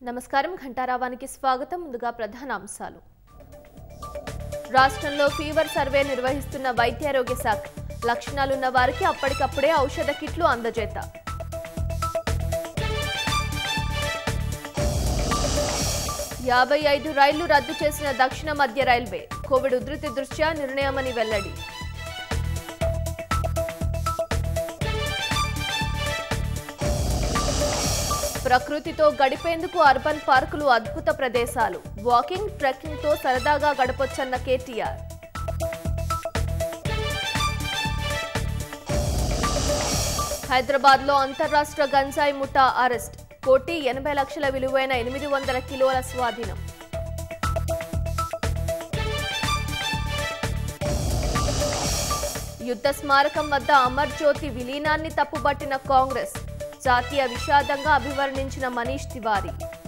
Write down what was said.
నమస్కారం ఘంటారావానికి స్వాగతం ముందుగా ప్రధాన అంశాలు రాష్ట్రంలో ఫీవర్ సర్వే నిర్వహిస్తున్న వైద్యారోగ్య శాఖ లక్షణాలున్న వారికి అప్పటికప్పుడే ఔషధ కిట్లు అందజేత యాభై ఐదు రైళ్లు రద్దు చేసిన దక్షిణ మధ్య రైల్వే కోవిడ్ ఉధృతి దృష్ట్యా నిర్ణయమని వెల్లడి ప్రకృతితో గడిపేందుకు అర్బన్ పార్కులు అద్భుత ప్రదేశాలు వాకింగ్ ట్రెక్కింగ్ తో సరదాగా గడపొచ్చన్న కేటీఆర్ హైదరాబాద్ లో అంతర్రాష్ట్ర గంజాయి ముఠా అరెస్ట్ కోటి ఎనభై లక్షల విలువైన ఎనిమిది వందల కిలోల స్వాధీనం యుద్ధ స్మారకం వద్ద అమర్ జ్యోతి విలీనాన్ని తప్పుబట్టిన కాంగ్రెస్ జాతీయ విషాదంగా అభివర్ణించిన మనీష్ తివారీ